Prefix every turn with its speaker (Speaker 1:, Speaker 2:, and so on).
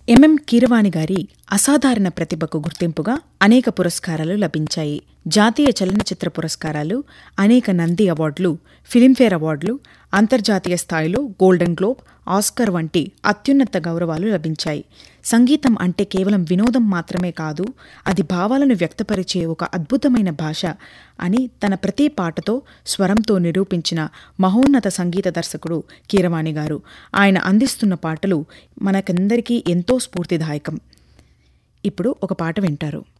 Speaker 1: MM Keeravani గారి అసాధారణ ప్రతిభకు గుర్తింపుగా అనేక పురస్కారాలు లభించాయి జాతీయ చలనచిత్ర పురస్కారాలు అనేక నంది అవార్డులు ఫిలింఫేర్ అవార్డులు అంతర్జాతీయ స్థాయిలో గోల్డెన్ గ్లోబ్ ఆస్కర్ వంటి అత్యున్నత గౌరవాలు లభించాయి సంగీతం అంటే కేవలం వినోదం మాత్రమే కాదు అది భావాలను వ్యక్తపరిచే ఒక అద్భుతమైన భాష అని తన ప్రతి పాటతో స్వరంతో నిరూపించిన మహోన్నత సంగీత దర్శకుడు కీరవాణి గారు ఆయన అందిస్తున్న పాటలు మనకందరికీ ఎంతో స్ఫూర్తిదాయకం ఇప్పుడు ఒక పాట వింటారు